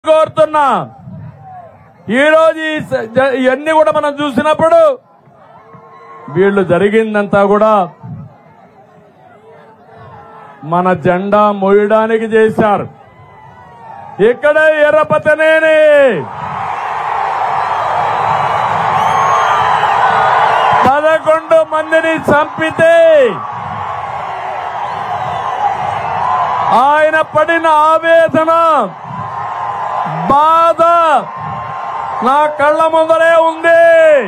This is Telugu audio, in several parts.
కోరుతున్నా ఈరోజు ఈ స- జ- ఇవన్నీ కూడా మనం చూసినప్పుడు వీళ్ళు జరిగిందంతా కూడా మన జెండా మోయడానికి చేశారు ఇక్కడే ఎర్రపతనేని పదకొండు మందిని చంపితే ఆయన పడిన ఆవేదన బాధ నా కళ్ళ ముందరే ఉంది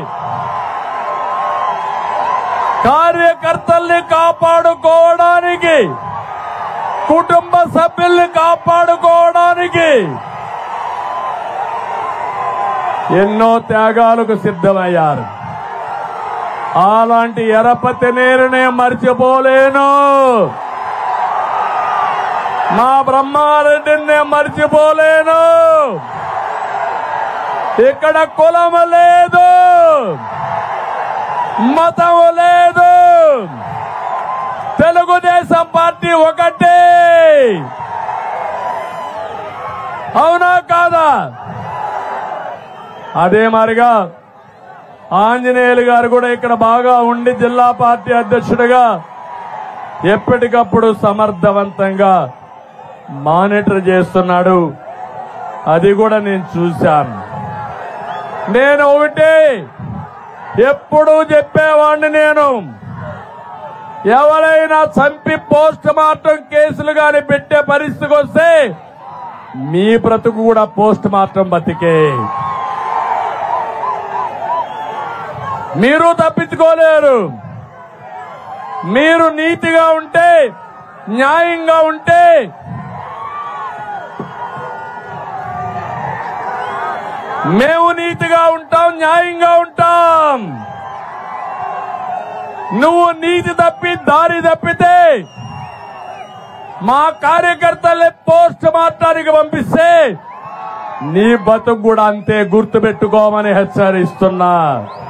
కార్యకర్తల్ని కాపాడుకోవడానికి కుటుంబ సభ్యుల్ని కాపాడుకోవడానికి ఎన్నో త్యాగాలకు సిద్ధమయ్యారు అలాంటి ఎరపతి నేరునే మర్చిపోలేను మా బ్రహ్మారెడ్డిని నేను మర్చిపోలేను ఇక్కడ కులము లేదు మతము లేదు తెలుగుదేశం పార్టీ ఒకటే అవునా కాదా అదే మరిగా ఆంజనేయులు గారు కూడా ఇక్కడ బాగా ఉండి జిల్లా పార్టీ అధ్యక్షుడిగా ఎప్పటికప్పుడు సమర్థవంతంగా మానిటర్ చేస్తున్నాడు అది కూడా నేను చూశాను నేను ఒకటి ఎప్పుడూ చెప్పేవాడిని నేను ఎవరైనా చంపి పోస్ట్ మార్టం కేసులు గాని పెట్టే పరిస్థితికి వస్తే మీ బ్రతుకు కూడా పోస్ట్ మార్టం బతికే మీరు తప్పించుకోలేరు మీరు నీతిగా ఉంటే న్యాయంగా ఉంటే మేము నీతిగా ఉంటాం న్యాయంగా ఉంటాం నువ్వు నీతి తప్పి దారి తప్పితే మా కార్యకర్తలే పోస్ట్ మార్టానికి పంపిస్తే నీ బతుకు కూడా అంతే గుర్తుపెట్టుకోమని హెచ్చరిస్తున్నా